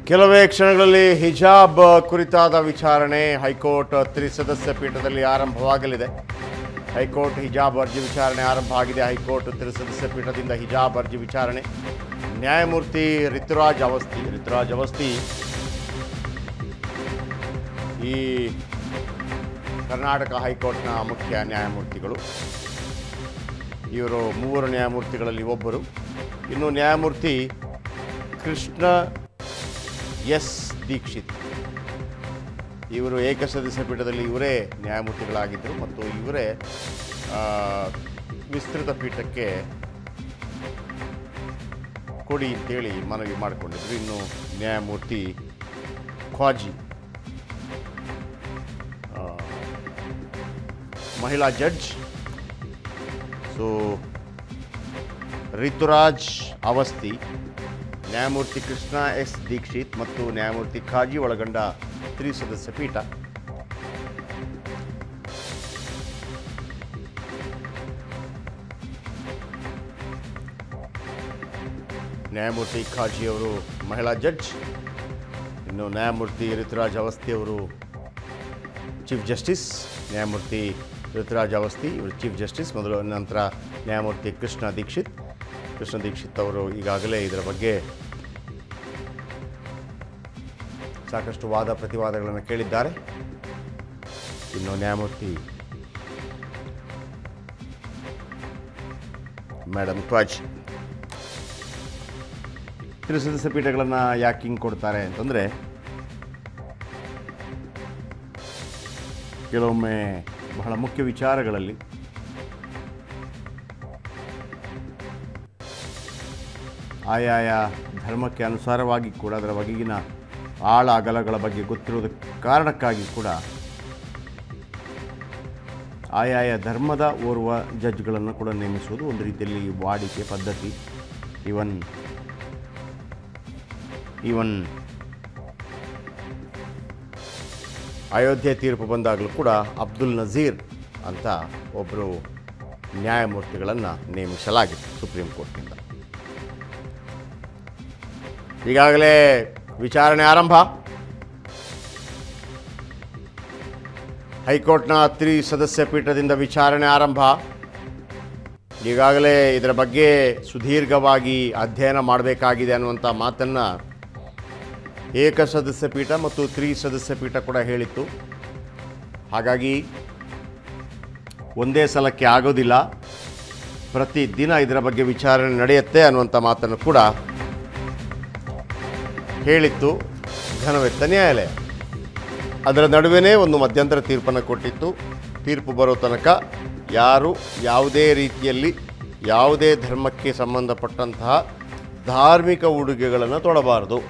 ಕೆಲವೇ ಕ್ಷಣಗಳಲ್ಲಿ ಹಿಜಾಬ್ ಕುರಿತಾದ ವಿಚಾರಣೆ ಹೈಕೋರ್ಟ್ ತ್ರಿಸದಸ್ಯ ಪೀಠದಲ್ಲಿ ಆರಂಭವಾಗಲಿದೆ ಹೈಕೋರ್ಟ್ ಹಿಜಾಬ್ ಅರ್ಜಿ ವಿಚಾರಣೆ ಆರಂಭ ಆಗಿದೆ ಹೈಕೋರ್ಟ್ ತ್ರಿಸದಸ್ಯ ಪೀಠದಿಂದ ಹಿಜಾಬ್ ಅರ್ಜಿ ವಿಚಾರಣೆ ನ್ಯಾಯಮೂರ್ತಿ ರಿತುರಾಜ್ ಅವಸ್ಥಿ ರಿತುರಾಜ್ ಅವಸ್ಥಿ ಈ ಕರ್ನಾಟಕ ಹೈಕೋರ್ಟ್ನ ಮುಖ್ಯ ನ್ಯಾಯಮೂರ್ತಿಗಳು ಇವರು ಮೂವರು ನ್ಯಾಯಮೂರ್ತಿಗಳಲ್ಲಿ ಒಬ್ಬರು ಇನ್ನು ನ್ಯಾಯಮೂರ್ತಿ ಕೃಷ್ಣ ಎಸ್ ದೀಕ್ಷಿತ್ ಇವರು ಏಕಸದಸ್ಯ ಪೀಠದಲ್ಲಿ ಇವರೇ ನ್ಯಾಯಮೂರ್ತಿಗಳಾಗಿದ್ದರು ಮತ್ತು ಇವರೇ ಆ, ವಿಸ್ತೃತ ಪೀಠಕ್ಕೆ ಕೊಡಿ ಅಂತೇಳಿ ಮನವಿ ಮಾಡಿಕೊಂಡಿದ್ರು ಇನ್ನು ನ್ಯಾಯಮೂರ್ತಿ ಖ್ವಾಜಿ ಆ, ಮಹಿಳಾ ಜಡ್ಜ್ ಸೊ ರಿತುರಾಜ್ ಅವಸ್ಥಿ ನ್ಯಾಯಮೂರ್ತಿ ಕೃಷ್ಣ ಎಸ್ ದೀಕ್ಷಿತ್ ಮತ್ತು ನ್ಯಾಯಮೂರ್ತಿ ಖಾಜಿ ಒಳಗೊಂಡ ತ್ರಿಸದಸ್ಯ ಪೀಠ ನ್ಯಾಯಮೂರ್ತಿ ಖಾಜಿ ಅವರು ಮಹಿಳಾ ಜಡ್ಜ್ ಇನ್ನು ನ್ಯಾಯಮೂರ್ತಿ ಋತುರಾಜ್ ಅವಸ್ಥಿ ಅವರು ಚೀಫ್ ಜಸ್ಟಿಸ್ ನ್ಯಾಯಮೂರ್ತಿ ಋತುರಾಜ್ ಅವಸ್ಥಿ ಇವರು ಚೀಫ್ ಜಸ್ಟಿಸ್ ಮೊದಲು ನಂತರ ನ್ಯಾಯಮೂರ್ತಿ ಕೃಷ್ಣ ದೀಕ್ಷಿತ್ ಕೃಷ್ಣ ದೀಕ್ಷಿತ್ ಅವರು ಈಗಾಗಲೇ ಇದರ ಬಗ್ಗೆ ಸಾಕಷ್ಟು ವಾದ ಪ್ರತಿವಾದಗಳನ್ನು ಕೇಳಿದ್ದಾರೆ ಇನ್ನು ನ್ಯಾಯಮೂರ್ತಿ ಮೇಡಮ್ ಕ್ವಾಜ್ ತ್ರಿಸದಸ್ಯ ಪೀಠಗಳನ್ನು ಯಾಕೆ ಹಿಂಗೆ ಕೊಡ್ತಾರೆ ಅಂತಂದರೆ ಕೆಲವೊಮ್ಮೆ ಬಹಳ ಮುಖ್ಯ ವಿಚಾರಗಳಲ್ಲಿ ಆಯಾಯ ಧರ್ಮಕ್ಕೆ ಅನುಸಾರವಾಗಿ ಕೂಡ ಅದರ ಬಗೆಗಿನ ಆಳ ಅಗಲಗಳ ಬಗ್ಗೆ ಗೊತ್ತಿರೋದಕ್ಕೆ ಕಾರಣಕ್ಕಾಗಿ ಕೂಡ ಆಯಾಯ ಧರ್ಮದ ಓರ್ವ ಜಡ್ಜ್ಗಳನ್ನು ಕೂಡ ನೇಮಿಸುವುದು ಒಂದು ರೀತಿಯಲ್ಲಿ ವಾಡಿಕೆ ಪದ್ಧತಿ ಇವನ್ ಇವನ್ ಅಯೋಧ್ಯೆ ತೀರ್ಪು ಬಂದಾಗಲೂ ಕೂಡ ಅಬ್ದುಲ್ ನಜೀರ್ ಅಂತ ಒಬ್ಬರು ನ್ಯಾಯಮೂರ್ತಿಗಳನ್ನು ನೇಮಿಸಲಾಗಿತ್ತು ಸುಪ್ರೀಂ ಕೋರ್ಟ್ನಿಂದ ಈಗಾಗಲೇ ವಿಚಾರಣೆ ಆರಂಭ ಹೈಕೋರ್ಟ್ನ ತ್ರಿ ಸದಸ್ಯ ಪೀಠದಿಂದ ವಿಚಾರಣೆ ಆರಂಭ ಈಗಾಗಲೇ ಇದರ ಬಗ್ಗೆ ಸುದೀರ್ಘವಾಗಿ ಅಧ್ಯಯನ ಮಾಡಬೇಕಾಗಿದೆ ಅನ್ನುವಂಥ ಮಾತನ್ನು ಏಕ ಸದಸ್ಯ ಪೀಠ ಮತ್ತು ತ್ರಿ ಸದಸ್ಯ ಪೀಠ ಕೂಡ ಹೇಳಿತ್ತು ಹಾಗಾಗಿ ಒಂದೇ ಸಲಕ್ಕೆ ಆಗೋದಿಲ್ಲ ಪ್ರತಿದಿನ ಇದರ ಬಗ್ಗೆ ವಿಚಾರಣೆ ನಡೆಯುತ್ತೆ ಅನ್ನುವಂಥ ಮಾತನ್ನು ಕೂಡ ಹೇಳಿತ್ತು ಘನವೆತ್ತ ನ್ಯಾಯಾಲಯ ಅದರ ನಡುವೆನೇ ಒಂದು ಮಧ್ಯಂತರ ತೀರ್ಪನ್ನು ಕೊಟ್ಟಿತ್ತು ತೀರ್ಪು ಬರೋ ತನಕ ಯಾರು ಯಾವುದೇ ರೀತಿಯಲ್ಲಿ ಯಾವುದೇ ಧರ್ಮಕ್ಕೆ ಸಂಬಂಧಪಟ್ಟಂತಹ ಧಾರ್ಮಿಕ ಉಡುಗೆಗಳನ್ನು ತೊಡಬಾರದು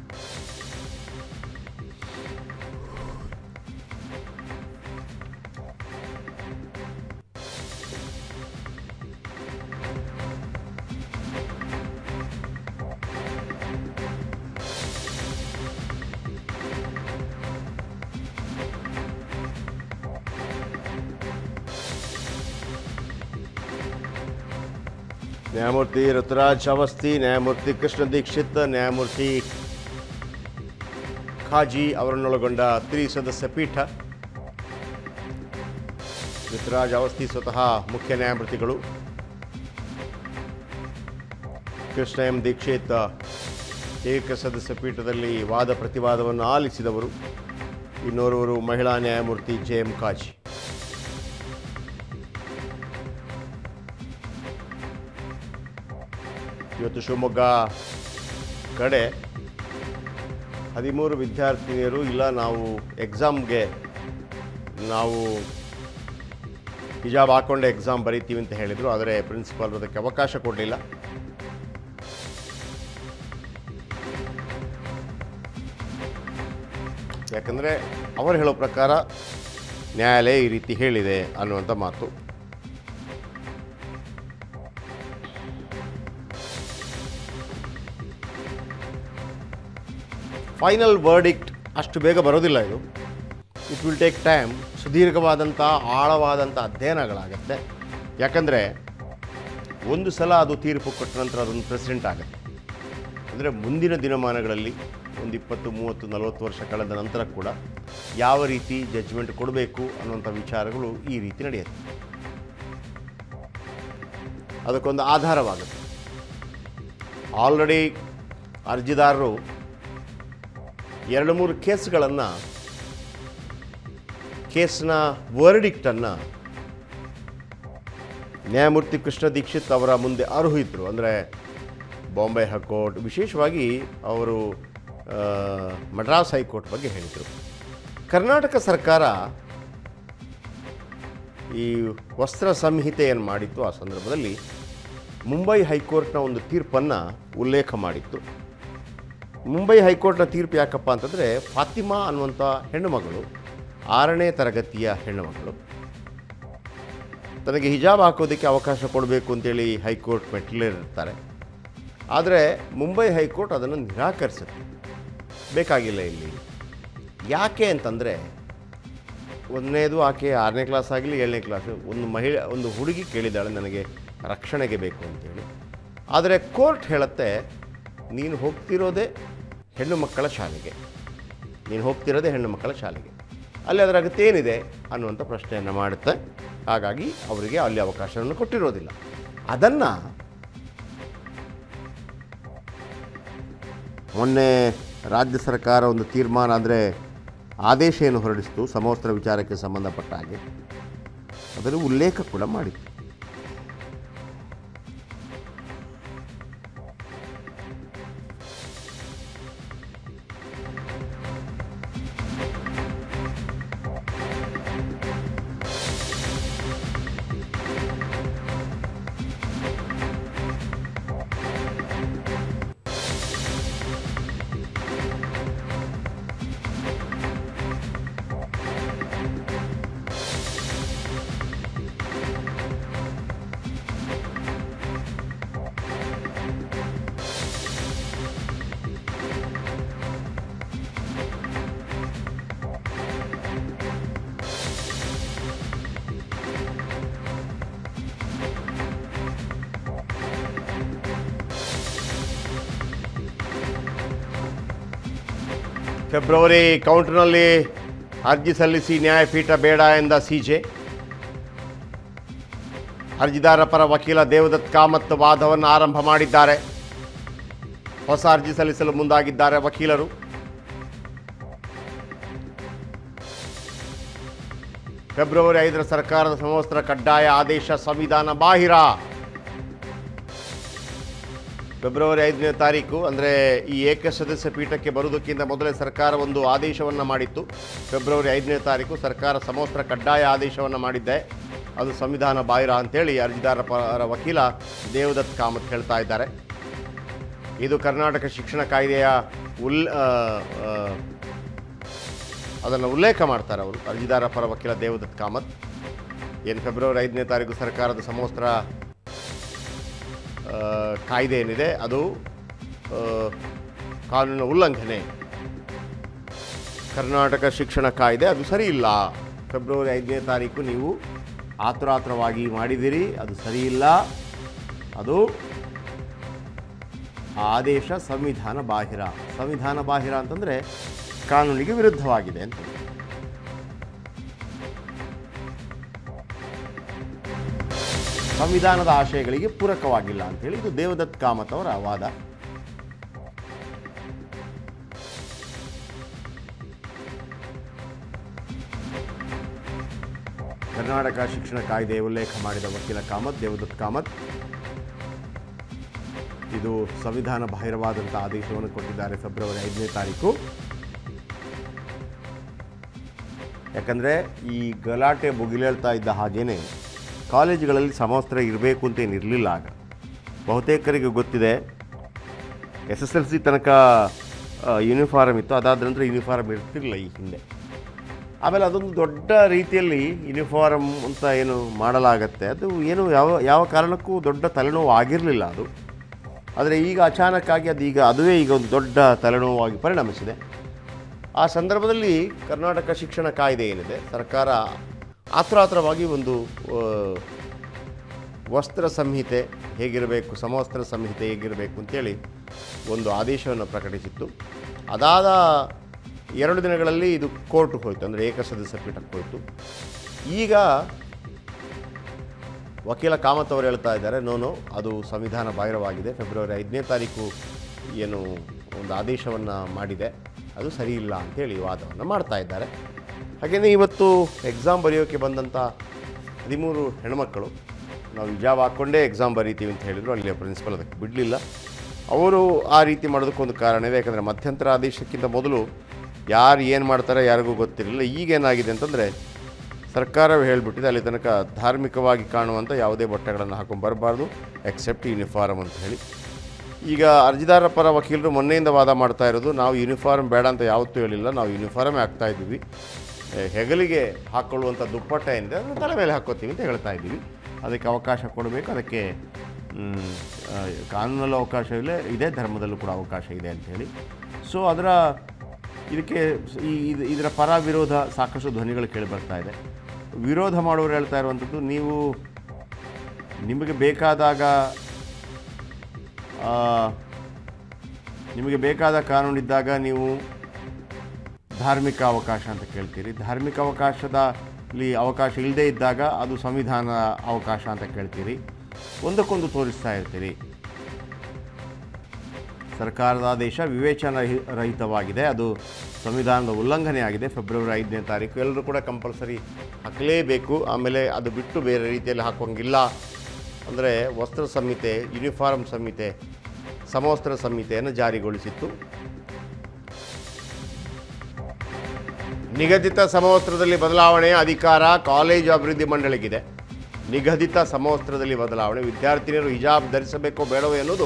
ನ್ಯಾಯಮೂರ್ತಿ ಋತುರಾಜ್ ಅವಸ್ಥಿ ನ್ಯಾಯಮೂರ್ತಿ ಕೃಷ್ಣ ದೀಕ್ಷಿತ್ ನ್ಯಾಯಮೂರ್ತಿ ಖಾಜಿ ಅವರನ್ನೊಳಗೊಂಡ ತ್ರಿಸದಸ್ಯ ಪೀಠ ಋತುರಾಜ್ ಅವಸ್ಥಿ ಸ್ವತಃ ಮುಖ್ಯ ನ್ಯಾಯಮೂರ್ತಿಗಳು ಕೃಷ್ಣ ಎಂ ದೀಕ್ಷಿತ್ ಏಕಸದಸ್ಯ ಪೀಠದಲ್ಲಿ ವಾದ ಪ್ರತಿವಾದವನ್ನು ಆಲಿಸಿದವರು ಇನ್ನೋರ್ವರು ಮಹಿಳಾ ನ್ಯಾಯಮೂರ್ತಿ ಜೆ ಎಂ ಖಾಜಿ ಇವತ್ತು ಶಿವಮೊಗ್ಗ ಕಡೆ ಹದಿಮೂರು ವಿದ್ಯಾರ್ಥಿನಿಯರು ಇಲ್ಲ ನಾವು ಎಕ್ಸಾಮ್ಗೆ ನಾವು ಹಿಜಾಬ್ ಹಾಕೊಂಡೆ ಎಕ್ಸಾಮ್ ಬರೀತೀವಿ ಅಂತ ಹೇಳಿದರು ಆದರೆ ಪ್ರಿನ್ಸಿಪಾಲ್ ಅದಕ್ಕೆ ಅವಕಾಶ ಕೊಡಲಿಲ್ಲ ಯಾಕಂದರೆ ಅವರು ಹೇಳೋ ಪ್ರಕಾರ ನ್ಯಾಯಾಲಯ ಈ ರೀತಿ ಹೇಳಿದೆ ಅನ್ನುವಂಥ ಮಾತು ಫೈನಲ್ ವರ್ಡಿಕ್ಟ್ ಅಷ್ಟು ಬೇಗ ಬರೋದಿಲ್ಲ ಇದು ಇಟ್ ವಿಲ್ ಟೇಕ್ ಟೈಮ್ ಸುದೀರ್ಘವಾದಂಥ ಆಳವಾದಂಥ ಅಧ್ಯಯನಗಳಾಗತ್ತೆ ಯಾಕಂದರೆ ಒಂದು ಸಲ ಅದು ತೀರ್ಪು ಕೊಟ್ಟ ನಂತರ ಅದೊಂದು ಪ್ರೆಸಿಡೆಂಟ್ ಆಗುತ್ತೆ ಅಂದರೆ ಮುಂದಿನ ದಿನಮಾನಗಳಲ್ಲಿ ಒಂದು ಇಪ್ಪತ್ತು ಮೂವತ್ತು ನಲವತ್ತು ವರ್ಷ ಕಳೆದ ನಂತರ ಕೂಡ ಯಾವ ರೀತಿ ಜಡ್ಜ್ಮೆಂಟ್ ಕೊಡಬೇಕು ಅನ್ನುವಂಥ ವಿಚಾರಗಳು ಈ ರೀತಿ ನಡೆಯುತ್ತೆ ಅದಕ್ಕೊಂದು ಆಧಾರವಾಗುತ್ತೆ ಆಲ್ರೆಡಿ ಅರ್ಜಿದಾರರು ಎರಡು ಮೂರು ಕೇಸ್ಗಳನ್ನು ಕೇಸ್ನ ವರ್ಡಿಕ್ಟನ್ನು ನ್ಯಾಯಮೂರ್ತಿ ಕೃಷ್ಣ ದೀಕ್ಷಿತ್ ಅವರ ಮುಂದೆ ಅರ್ಹಿದ್ರು ಅಂದರೆ ಬಾಂಬೆ ಹೈಕೋರ್ಟ್ ವಿಶೇಷವಾಗಿ ಅವರು ಆ, ಮಡ್ರಾಸ್ ಹೈಕೋರ್ಟ್ ಬಗ್ಗೆ ಹೇಳಿದರು ಕರ್ನಾಟಕ ಸರ್ಕಾರ ಈ ವಸ್ತ್ರ ಸಂಹಿತೆಯನ್ನು ಮಾಡಿತ್ತು ಆ ಸಂದರ್ಭದಲ್ಲಿ ಮುಂಬೈ ಹೈಕೋರ್ಟ್ನ ಒಂದು ತೀರ್ಪನ್ನು ಉಲ್ಲೇಖ ಮಾಡಿತ್ತು ಮುಂಬೈ ಹೈಕೋರ್ಟ್ನ ತೀರ್ಪು ಯಾಕಪ್ಪ ಅಂತಂದರೆ ಫಾತಿಮಾ ಅನ್ನುವಂಥ ಹೆಣ್ಣುಮಗಳು ಆರನೇ ತರಗತಿಯ ಹೆಣ್ಣುಮಗಳು ತನಗೆ ಹಿಜಾಬ್ ಹಾಕೋದಕ್ಕೆ ಅವಕಾಶ ಕೊಡಬೇಕು ಅಂತೇಳಿ ಹೈಕೋರ್ಟ್ ಮೆಟ್ಟಿಲಿರ್ತಾರೆ ಆದರೆ ಮುಂಬೈ ಹೈಕೋರ್ಟ್ ಅದನ್ನು ನಿರಾಕರಿಸುತ್ತೆ ಬೇಕಾಗಿಲ್ಲ ಇಲ್ಲಿ ಯಾಕೆ ಅಂತಂದರೆ ಒಂದನೇದು ಆಕೆ ಆರನೇ ಕ್ಲಾಸ್ ಆಗಲಿ ಏಳನೇ ಕ್ಲಾಸು ಒಂದು ಮಹಿಳೆ ಒಂದು ಹುಡುಗಿ ಕೇಳಿದ್ದಾಳೆ ನನಗೆ ರಕ್ಷಣೆಗೆ ಬೇಕು ಅಂತೇಳಿ ಆದರೆ ಕೋರ್ಟ್ ಹೇಳುತ್ತೆ ನೀನು ಹೋಗ್ತಿರೋದೇ ಹೆಣ್ಣು ಮಕ್ಕಳ ಶಾಲೆಗೆ ನೀನು ಹೋಗ್ತಿರೋದೇ ಹೆಣ್ಣು ಮಕ್ಕಳ ಶಾಲೆಗೆ ಅಲ್ಲಿ ಅದರ ಅಗತ್ಯ ಏನಿದೆ ಅನ್ನುವಂಥ ಪ್ರಶ್ನೆಯನ್ನು ಮಾಡುತ್ತೆ ಹಾಗಾಗಿ ಅವರಿಗೆ ಅಲ್ಲಿ ಅವಕಾಶವನ್ನು ಕೊಟ್ಟಿರೋದಿಲ್ಲ ಅದನ್ನು ಮೊನ್ನೆ ರಾಜ್ಯ ಸರ್ಕಾರ ಒಂದು ತೀರ್ಮಾನ ಅಂದರೆ ಆದೇಶ ಏನು ಹೊರಡಿಸಿತು ಸಮವಸ್ತ್ರ ವಿಚಾರಕ್ಕೆ ಸಂಬಂಧಪಟ್ಟ ಹಾಗೆ ಅದನ್ನು ಉಲ್ಲೇಖ ಕೂಡ ಮಾಡಿತ್ತು ಫೆಬ್ರವರಿ ಕೌಂಟರ್ನಲ್ಲಿ ಅರ್ಜಿ ಸಲ್ಲಿಸಿ ನ್ಯಾಯಪೀಠ ಬೇಡ ಎಂದ ಸಿಜೆ ಅರ್ಜಿದಾರ ಪರ ವಕೀಲ ದೇವದತ್ ಕಾಮತ್ ವಾದವನ್ನು ಆರಂಭ ಮಾಡಿದ್ದಾರೆ ಹೊಸ ಅರ್ಜಿ ಸಲ್ಲಿಸಲು ಮುಂದಾಗಿದ್ದಾರೆ ವಕೀಲರು ಫೆಬ್ರವರಿ ಐದರ ಸರ್ಕಾರದ ಸಮವಸ್ತ್ರ ಕಡ್ಡಾಯ ಆದೇಶ ಸಂವಿಧಾನ ಬಾಹಿರ ಫೆಬ್ರವರಿ ಐದನೇ ತಾರೀಕು ಅಂದರೆ ಈ ಏಕಸದಸ್ಯ ಪೀಠಕ್ಕೆ ಬರುವುದಕ್ಕಿಂತ ಮೊದಲೇ ಸರ್ಕಾರ ಒಂದು ಆದೇಶವನ್ನು ಮಾಡಿತ್ತು ಫೆಬ್ರವರಿ ಐದನೇ ತಾರೀಕು ಸರ್ಕಾರ ಸಮವಸ್ತ್ರ ಕಡ್ಡಾಯ ಆದೇಶವನ್ನು ಮಾಡಿದ್ದೆ ಅದು ಸಂವಿಧಾನ ಬಾಹಿರ ಅಂತೇಳಿ ಅರ್ಜಿದಾರ ಪರ ವಕೀಲ ದೇವದತ್ ಕಾಮತ್ ಹೇಳ್ತಾ ಇದ್ದಾರೆ ಇದು ಕರ್ನಾಟಕ ಶಿಕ್ಷಣ ಕಾಯ್ದೆಯ ಉಲ್ ಅದನ್ನು ಉಲ್ಲೇಖ ಮಾಡ್ತಾರೆ ಅವರು ಅರ್ಜಿದಾರ ಪರ ವಕೀಲ ದೇವದತ್ ಕಾಮತ್ ಏನು ಫೆಬ್ರವರಿ ಐದನೇ ತಾರೀಕು ಸರ್ಕಾರದ ಸಮವಸ್ತ್ರ ಆ, ಕಾಯ್ದೆ ಏನಿದೆ ಅದು ಆ, ಕಾನೂನಿನ ಉಲ್ಲಂಘನೆ ಕರ್ನಾಟಕ ಶಿಕ್ಷಣ ಕಾಯ್ದೆ ಅದು ಸರಿ ಇಲ್ಲ ಫೆಬ್ರವರಿ ಐದನೇ ತಾರೀಕು ನೀವು ಆತುರಾತುರವಾಗಿ ಮಾಡಿದಿರಿ ಅದು ಸರಿ ಇಲ್ಲ ಅದು ಆ ಆದೇಶ ಸಂವಿಧಾನ ಬಾಹಿರ ಸಂವಿಧಾನ ಬಾಹಿರ ಅಂತಂದರೆ ಕಾನೂನಿಗೆ ವಿರುದ್ಧವಾಗಿದೆ ಅಂತ ಸಂವಿಧಾನದ ಆಶಯಗಳಿಗೆ ಪೂರಕವಾಗಿಲ್ಲ ಅಂತೇಳಿ ಇದು ದೇವದತ್ ಕಾಮತ್ ಅವರ ವಾದ ಕರ್ನಾಟಕ ಶಿಕ್ಷಣ ಕಾಯ್ದೆ ಉಲ್ಲೇಖ ಮಾಡಿದ ವಕೀಲ ಕಾಮತ್ ದೇವದತ್ ಕಾಮತ್ ಇದು ಸಂವಿಧಾನ ಬಾಹಿರವಾದಂಥ ಆದೇಶವನ್ನು ಕೊಟ್ಟಿದ್ದಾರೆ ಫೆಬ್ರವರಿ ಐದನೇ ತಾರೀಕು ಯಾಕಂದರೆ ಈ ಗಲಾಟೆ ಭುಗಿಲೇಳ್ತಾ ಇದ್ದ ಹಾಗೇನೆ ಕಾಲೇಜುಗಳಲ್ಲಿ ಸಮವಸ್ತ್ರ ಇರಬೇಕು ಅಂತ ಏನಿರಲಿಲ್ಲ ಆಗ ಬಹುತೇಕರಿಗೆ ಗೊತ್ತಿದೆ ಎಸ್ ಎಸ್ ಎಲ್ ಸಿ ತನಕ ಯೂನಿಫಾರ್ಮ್ ಇತ್ತು ಅದಾದ ನಂತರ ಯೂನಿಫಾರ್ಮ್ ಇರ್ತಿರಲಿಲ್ಲ ಈ ಹಿಂದೆ ಆಮೇಲೆ ಅದೊಂದು ದೊಡ್ಡ ರೀತಿಯಲ್ಲಿ ಯೂನಿಫಾರ್ಮ್ ಅಂತ ಏನು ಮಾಡಲಾಗತ್ತೆ ಅದು ಏನು ಯಾವ ಯಾವ ಕಾರಣಕ್ಕೂ ದೊಡ್ಡ ತಲೆನೋವು ಆಗಿರಲಿಲ್ಲ ಅದು ಆದರೆ ಈಗ ಅಚಾನಕ್ಕಾಗಿ ಅದು ಈಗ ಅದುವೇ ಈಗ ಒಂದು ದೊಡ್ಡ ತಲೆನೋವಾಗಿ ಪರಿಣಮಿಸಿದೆ ಆ ಸಂದರ್ಭದಲ್ಲಿ ಕರ್ನಾಟಕ ಶಿಕ್ಷಣ ಕಾಯ್ದೆ ಏನಿದೆ ಸರ್ಕಾರ ಆತುರಾತುರವಾಗಿ ಒಂದು ಆ, ವಸ್ತ್ರ ಸಂಹಿತೆ ಹೇಗಿರಬೇಕು ಸಮವಸ್ತ್ರ ಸಂಹಿತೆ ಹೇಗಿರಬೇಕು ಅಂತೇಳಿ ಒಂದು ಆದೇಶವನ್ನು ಪ್ರಕಟಿಸಿತ್ತು ಅದಾದ ಎರಡು ದಿನಗಳಲ್ಲಿ ಇದು ಕೋರ್ಟ್ಗೆ ಹೋಯಿತು ಅಂದರೆ ಏಕಸದಸ್ಯ ಪೀಠಕ್ಕೆ ಹೋಯಿತು ಈಗ ವಕೀಲ ಕಾಮತ್ ಅವರು ಹೇಳ್ತಾ ಇದ್ದಾರೆ ನೋನು ಅದು ಸಂವಿಧಾನ ಬಾಹಿರವಾಗಿದೆ ಫೆಬ್ರವರಿ ಐದನೇ ತಾರೀಕು ಏನು ಒಂದು ಆದೇಶವನ್ನು ಮಾಡಿದೆ ಅದು ಸರಿ ಇಲ್ಲ ಅಂತೇಳಿ ವಾದವನ್ನು ಮಾಡ್ತಾ ಇದ್ದಾರೆ ಹಾಗೆಯೇ ಇವತ್ತು ಎಕ್ಸಾಮ್ ಬರೆಯೋಕ್ಕೆ ಬಂದಂಥ ಹದಿಮೂರು ಹೆಣ್ಮಕ್ಕಳು ನಾವು ಹಿಜಾಬ್ ಹಾಕ್ಕೊಂಡೇ ಎಕ್ಸಾಮ್ ಬರೀತೀವಿ ಅಂತ ಹೇಳಿದರು ಅಲ್ಲಿಯ ಪ್ರಿನ್ಸಿಪಲ್ ಅದಕ್ಕೆ ಬಿಡಲಿಲ್ಲ ಅವರು ಆ ರೀತಿ ಮಾಡೋದಕ್ಕೊಂದು ಕಾರಣವೇ ಯಾಕಂದರೆ ಮಧ್ಯಂತರ ಆದೇಶಕ್ಕಿಂತ ಮೊದಲು ಯಾರು ಏನು ಮಾಡ್ತಾರೆ ಯಾರಿಗೂ ಗೊತ್ತಿರಲಿಲ್ಲ ಈಗೇನಾಗಿದೆ ಅಂತಂದರೆ ಸರ್ಕಾರವೇ ಹೇಳಿಬಿಟ್ಟಿದೆ ಅಲ್ಲಿ ತನಕ ಧಾರ್ಮಿಕವಾಗಿ ಕಾಣುವಂಥ ಯಾವುದೇ ಬಟ್ಟೆಗಳನ್ನು ಹಾಕೊಂಡು ಬರಬಾರ್ದು ಎಕ್ಸೆಪ್ಟ್ ಯೂನಿಫಾರ್ಮ್ ಅಂತ ಹೇಳಿ ಈಗ ಅರ್ಜಿದಾರರ ಪರ ವಕೀಲರು ಮೊನ್ನೆಯಿಂದ ವಾದ ಮಾಡ್ತಾ ಇರೋದು ನಾವು ಯೂನಿಫಾರ್ಮ್ ಬೇಡ ಅಂತ ಯಾವತ್ತೂ ಹೇಳಿಲ್ಲ ನಾವು ಯೂನಿಫಾರ್ಮೇ ಹಾಕ್ತಾ ಇದ್ದೀವಿ ಎ, ಹೆಗಲಿಗೆ ಹಾಕ್ಕೊಳ್ಳುವಂಥ ದುಪ್ಪಟ್ಟ ಏನಿದೆ ಅದನ್ನು ತಲೆ ಮೇಲೆ ಹಾಕ್ಕೋತೀವಿ ಅಂತ ಹೇಳ್ತಾ ಇದ್ದೀವಿ ಅದಕ್ಕೆ ಅವಕಾಶ ಕೊಡಬೇಕು ಅದಕ್ಕೆ ಮ್, ಆ, ಕಾನೂನಲ್ಲೂ ಅವಕಾಶ ಇಲ್ಲ ಇದೇ ಧರ್ಮದಲ್ಲೂ ಕೂಡ ಅವಕಾಶ ಇದೆ ಅಂಥೇಳಿ ಸೊ ಅದರ ಇದಕ್ಕೆ ಸ್- ಈ ಇದು- ಇದರ ಪರ ವಿರೋಧ ಸಾಕಷ್ಟು ಧ್ವನಿಗಳು ಕೇಳಿ ಬರ್ತಾ ಇದೆ ವಿರೋಧ ಮಾಡೋರು ಹೇಳ್ತಾ ಇರುವಂಥದ್ದು ನೀವು ನಿಮಗೆ ಬೇಕಾದಾಗ ಆ, ನಿಮಗೆ ಬೇಕಾದ ಕಾನೂನಿದ್ದಾಗ ನೀವು ಧಾರ್ಮಿಕ ಅವಕಾಶ ಅಂತ ಕೇಳ್ತೀರಿ ಧಾರ್ಮಿಕ ಅವಕಾಶದಲ್ಲಿ ಅವಕಾಶ ಇಲ್ಲದೇ ಇದ್ದಾಗ ಅದು ಸಂವಿಧಾನ ಅವಕಾಶ ಅಂತ ಕೇಳ್ತೀರಿ ಒಂದಕ್ಕೊಂದು ತೋರಿಸ್ತಾ ಇರ್ತೀರಿ ಸರ್ಕಾರದ ಆದೇಶ ವಿವೇಚನ ರಹಿ- ರಹಿತವಾಗಿದೆ ಅದು ಸಂವಿಧಾನದ ಉಲ್ಲಂಘನೆ ಆಗಿದೆ ಫೆಬ್ರವರಿ ಐದನೇ ತಾರೀಕು ಎಲ್ಲರೂ ಕೂಡ ಕಂಪಲ್ಸರಿ ಹಾಕಲೇಬೇಕು ಆಮೇಲೆ ಅದು ಬಿಟ್ಟು ಬೇರೆ ರೀತಿಯಲ್ಲಿ ಹಾಕೋಂಗಿಲ್ಲ ಅಂದರೆ ವಸ್ತ್ರ ಸಂಹಿತೆ ಯೂನಿಫಾರ್ಮ್ ಸಂಹಿತೆ ಸಮವಸ್ತ್ರ ಸಂಹಿತೆಯನ್ನು ಜಾರಿಗೊಳಿಸಿತ್ತು ನಿಗದಿತ ಸಮವಸ್ತ್ರದಲ್ಲಿ ಬದಲಾವಣೆಯ ಅಧಿಕಾರ ಕಾಲೇಜು ಅಭಿವೃದ್ಧಿ ಮಂಡಳಿಗಿದೆ ನಿಗದಿತ ಸಮವಸ್ತ್ರದಲ್ಲಿ ಬದಲಾವಣೆ ವಿದ್ಯಾರ್ಥಿನಿಯರು ಹಿಜಾಬ್ ಧರಿಸಬೇಕೋ ಬೇಡವೋ ಎನ್ನುವುದು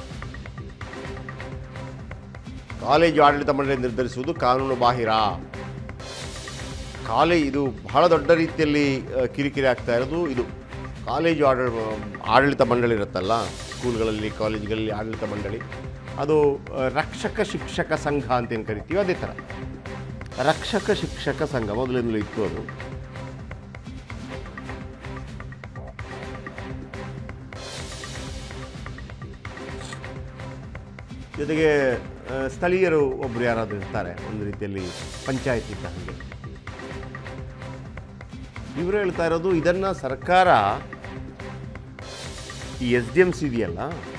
ಕಾಲೇಜು ಆಡಳಿತ ಮಂಡಳಿ ನಿರ್ಧರಿಸುವುದು ಕಾನೂನು ಬಾಹಿರ ಕಾಲೇ ಇದು ಬಹಳ ದೊಡ್ಡ ರೀತಿಯಲ್ಲಿ ಆ, ಕಿರಿಕಿರಿ ಆಗ್ತಾ ಇರೋದು ಇದು ಕಾಲೇಜು ಆಡಳ ಆಡಳಿತ ಮಂಡಳಿ ಇರುತ್ತಲ್ಲ ಸ್ಕೂಲ್ಗಳಲ್ಲಿ ಕಾಲೇಜುಗಳಲ್ಲಿ ಆಡಳಿತ ಮಂಡಳಿ ಅದು ಆ, ರಕ್ಷಕ ಶಿಕ್ಷಕ ಸಂಘ ಅಂತ ಏನು ಕರಿತೀವಿ ಅದೇ ಥರ ರಕ್ಷಕ ಶಿಕ್ಷಕ ಸಂಘ ಮೊದಲಿಂದಲೂ ಇತ್ತು ಅದು ಜೊತೆಗೆ ಆ, ಸ್ಥಳೀಯರು ಒಬ್ಬರು ಯಾರಾದರೂ ಇರ್ತಾರೆ ಒಂದು ರೀತಿಯಲ್ಲಿ ಪಂಚಾಯತ್ ಇದ್ದ ಹಾಗೆ ಇವರು ಹೇಳ್ತಾ ಇರೋದು ಇದನ್ನು ಸರ್ಕಾರ ಈ ಎಸ್ ಡಿ ಎಮ್ ಸಿ ಇದೆಯಲ್ಲ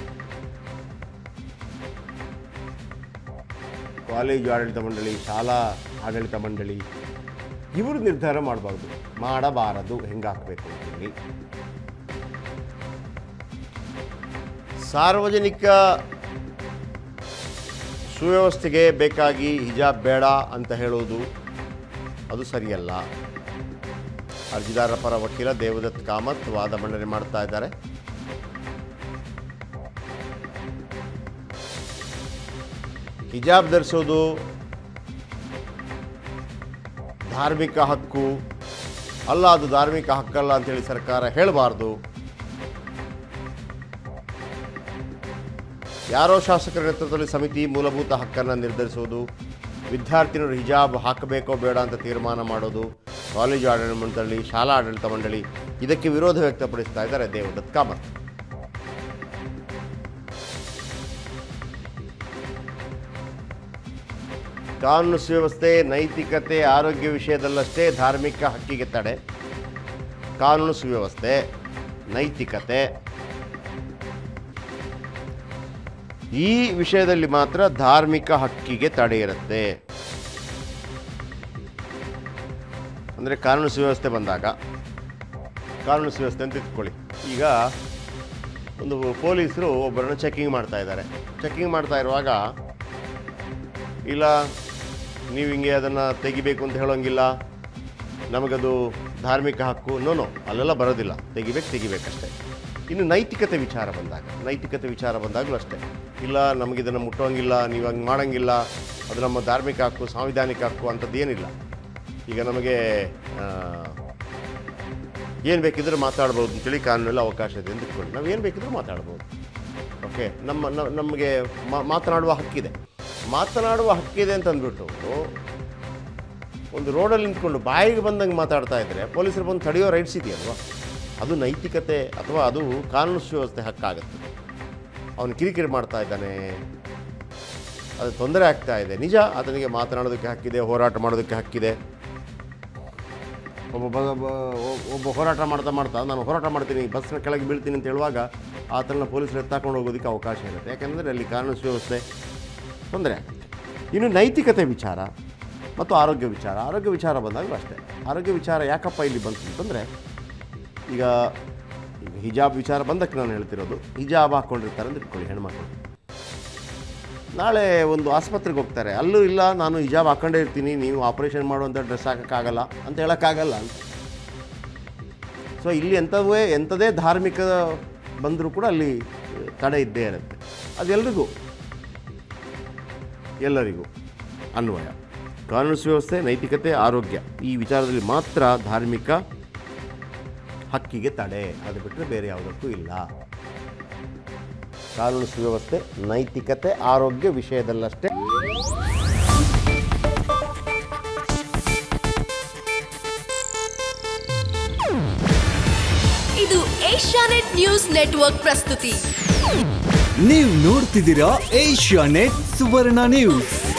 ಕಾಲೇಜು ಆಡಳಿತ ಮಂಡಳಿ ಶಾಲಾ ಆಡಳಿತ ಮಂಡಳಿ ಇವರು ನಿರ್ಧಾರ ಮಾಡಬಾರ್ದು ಮಾಡಬಾರದು ಹೆಂಗೆ ಹಾಕಬೇಕು ಅಂತೇಳಿ ಸಾರ್ವಜನಿಕ ಸುವ್ಯವಸ್ಥೆಗೆ ಬೇಕಾಗಿ ಹಿಜಾಬ್ ಬೇಡ ಅಂತ ಹೇಳುವುದು ಅದು ಸರಿಯಲ್ಲ ಅರ್ಜಿದಾರರ ಪರ ವಕೀಲ ದೇವದತ್ ಕಾಮತ್ ವಾದ ಮಂಡನೆ ಮಾಡ್ತಾ ಇದ್ದಾರೆ ಹಿಜಾಬ್ ಧರಿಸೋದು ಧಾರ್ಮಿಕ ಹಕ್ಕು ಅಲ್ಲ ಅದು ಧಾರ್ಮಿಕ ಹಕ್ಕಲ್ಲ ಅಂತೇಳಿ ಸರ್ಕಾರ ಹೇಳಬಾರ್ದು ಯಾರೋ ಶಾಸಕರ ನೇತೃತ್ವದಲ್ಲಿ ಸಮಿತಿ ಮೂಲಭೂತ ಹಕ್ಕನ್ನು ನಿರ್ಧರಿಸುವುದು ವಿದ್ಯಾರ್ಥಿನಿಯರು ಹಿಜಾಬ್ ಹಾಕಬೇಕೋ ಬೇಡ ಅಂತ ತೀರ್ಮಾನ ಮಾಡೋದು ಕಾಲೇಜು ಆಡಳಿತ ಮಂಡಳಿ ಶಾಲಾ ಆಡಳಿತ ಮಂಡಳಿ ಇದಕ್ಕೆ ವಿರೋಧ ವ್ಯಕ್ತಪಡಿಸ್ತಾ ಇದ್ದಾರೆ ದೇವದತ್ ಕಾಮತ್ ಕಾನೂನು ಸುವ್ಯವಸ್ಥೆ ನೈತಿಕತೆ ಆರೋಗ್ಯ ವಿಷಯದಲ್ಲಷ್ಟೇ ಧಾರ್ಮಿಕ ಹಕ್ಕಿಗೆ ತಡೆ ಕಾನೂನು ಸುವ್ಯವಸ್ಥೆ ನೈತಿಕತೆ ಈ ವಿಷಯದಲ್ಲಿ ಮಾತ್ರ ಧಾರ್ಮಿಕ ಹಕ್ಕಿಗೆ ತಡೆ ಇರುತ್ತೆ ಅಂದರೆ ಕಾನೂನು ಸುವ್ಯವಸ್ಥೆ ಬಂದಾಗ ಕಾನೂನು ಸುವ್ಯವಸ್ಥೆ ಅಂತ ಇಟ್ಕೊಳ್ಳಿ ಈಗ ಒಂದು ಪೊಲೀಸರು ಒಬ್ಬರನ್ನು ಚೆಕಿಂಗ್ ಮಾಡ್ತಾ ಇದ್ದಾರೆ ಚೆಕಿಂಗ್ ಮಾಡ್ತಾ ಇರುವಾಗ ಇಲ್ಲ ನೀವು ಹಿಂಗೆ ಅದನ್ನು ತೆಗಿಬೇಕು ಅಂತ ಹೇಳೋಂಗಿಲ್ಲ ನಮಗದು ಧಾರ್ಮಿಕ ಹಕ್ಕು ನೋ ನೋ ಅಲ್ಲೆಲ್ಲ ಬರೋದಿಲ್ಲ ತೆಗಿಬೇಕು ತೆಗಿಬೇಕಷ್ಟೇ ಇನ್ನು ನೈತಿಕತೆ ವಿಚಾರ ಬಂದಾಗ ನೈತಿಕತೆ ವಿಚಾರ ಬಂದಾಗಲೂ ಅಷ್ಟೇ ಇಲ್ಲ ನಮಗಿದನ್ನು ಮುಟ್ಟೋಂಗಿಲ್ಲ ನೀವು ಹಂಗೆ ಮಾಡೋಂಗಿಲ್ಲ ಅದು ನಮ್ಮ ಧಾರ್ಮಿಕ ಹಕ್ಕು ಸಾಂವಿಧಾನಿಕ ಹಕ್ಕು ಅಂಥದ್ದು ಏನಿಲ್ಲ ಈಗ ನಮಗೆ ಏನು ಬೇಕಿದ್ರೂ ಮಾತಾಡ್ಬೋದು ಅಂತೇಳಿ ಕಾನೂನಲ್ಲಿ ಅವಕಾಶ ಇದೆ ಅಂತ ಇಟ್ಕೊಳ್ಳಿ ನಾವು ಏನು ಬೇಕಿದ್ರೂ ಮಾತಾಡ್ಬೋದು ಓಕೆ ನಮ್ಮ ನ- ನಮಗೆ ಮಾ- ಮಾತನಾಡುವ ಹಕ್ಕಿದೆ ಮಾತನಾಡುವ ಹಕ್ಕಿದೆ ಅಂತ ಅಂದ್ಬಿಟ್ಟು ಒಂದು ರೋಡಲ್ಲಿ ನಿಂತ್ಕೊಂಡು ಬಾಯಿಗೆ ಬಂದಂಗೆ ಮಾತಾಡ್ತಾ ಇದ್ದರೆ ಪೊಲೀಸರು ಬಂದು ತಡೆಯೋ ರೈಟ್ಸ್ ಇದೆಯಲ್ವಾ ಅದು ನೈತಿಕತೆ ಅಥವಾ ಅದು ಕಾನೂನು ಸುವ್ಯವಸ್ಥೆ ಹಕ್ಕಾಗುತ್ತೆ ಅವನು ಕಿರಿಕಿರಿ ಮಾಡ್ತಾ ಇದ್ದಾನೆ ಅದು ತೊಂದರೆ ಆಗ್ತಾ ಇದೆ ನಿಜ ಆತನಿಗೆ ಮಾತನಾಡೋದಕ್ಕೆ ಹಕ್ಕಿದೆ ಹೋರಾಟ ಮಾಡೋದಕ್ಕೆ ಹಕ್ಕಿದೆ ಒಬ್ಬ ಬ- ಬ- ಒಬ್ಬ ಹೋರಾಟ ಮಾಡ್ತಾ ಮಾಡ್ತಾ ನಾನು ಹೋರಾಟ ಮಾಡ್ತೀನಿ ಬಸ್ನ ಕೆಳಗೆ ಬೀಳ್ತೀನಿ ಅಂತ ಹೇಳುವಾಗ ಆತನ ಪೊಲೀಸರು ಎತ್ತಾಕೊಂಡು ಹೋಗೋದಕ್ಕೆ ಅವಕಾಶ ಇರುತ್ತೆ ಯಾಕೆಂದರೆ ಅಲ್ಲಿ ಕಾನೂನು ಸುವ್ಯವಸ್ಥೆ ತೊಂದರೆ ಆಗುತ್ತೆ ಇನ್ನು ನೈತಿಕತೆ ವಿಚಾರ ಮತ್ತು ಆರೋಗ್ಯ ವಿಚಾರ ಆರೋಗ್ಯ ವಿಚಾರ ಬಂದಾಗಲೂ ಅಷ್ಟೇ ಆರೋಗ್ಯ ವಿಚಾರ ಯಾಕಪ್ಪ ಇಲ್ಲಿ ಬಂತು ಅಂತಂದರೆ ಈಗ ಈಗ ಹಿಜಾಬ್ ವಿಚಾರ ಬಂದಕ್ಕೆ ನಾನು ಹೇಳ್ತಿರೋದು ಹಿಜಾಬ್ ಹಾಕ್ಕೊಂಡಿರ್ತಾರೆ ಅಂತ ಇಟ್ಕೊಳ್ಳಿ ಹೆಣ್ಮಕ್ಳು ನಾಳೆ ಒಂದು ಆಸ್ಪತ್ರೆಗೆ ಹೋಗ್ತಾರೆ ಅಲ್ಲೂ ಇಲ್ಲ ನಾನು ಹಿಜಾಬ್ ಹಾಕ್ಕೊಂಡೇ ಇರ್ತೀನಿ ನೀವು ಆಪ್ರೇಷನ್ ಮಾಡುವಂಥ ಡ್ರೆಸ್ ಹಾಕೋಕ್ಕಾಗಲ್ಲ ಅಂತ ಹೇಳೋಕ್ಕಾಗಲ್ಲ ಅಂತ ಸೊ ಇಲ್ಲಿ ಎಂಥವೇ ಎಂಥದೇ ಧಾರ್ಮಿಕ ಬಂದರೂ ಕೂಡ ಅಲ್ಲಿ ತಡೆ ಇದ್ದೇ ಇರುತ್ತೆ ಅದೆಲ್ಲರಿಗೂ ಎಲ್ಲರಿಗೂ ಅನ್ವಯ ಕಾನೂನು ಸುವ್ಯವಸ್ಥೆ ನೈತಿಕತೆ ಆರೋಗ್ಯ ಈ ವಿಚಾರದಲ್ಲಿ ಮಾತ್ರ ಧಾರ್ಮಿಕ ಹಕ್ಕಿಗೆ ತಡೆ ಅದು ಬಿಟ್ಟರೆ ಬೇರೆ ಯಾವುದಕ್ಕೂ ಇಲ್ಲ ಕಾನೂನು ಸುವ್ಯವಸ್ಥೆ ನೈತಿಕತೆ ಆರೋಗ್ಯ ವಿಷಯದಲ್ಲಷ್ಟೇ ಇದು ಏಷ್ಯಾನೆಟ್ ನ್ಯೂಸ್ ನೆಟ್ವರ್ಕ್ ಪ್ರಸ್ತುತಿ ನೀವು ನೋಡ್ತಿದ್ದೀರಾ ಏಷ್ಯಾ ನೆಟ್ ಸುವರ್ಣ ನ್ಯೂಸ್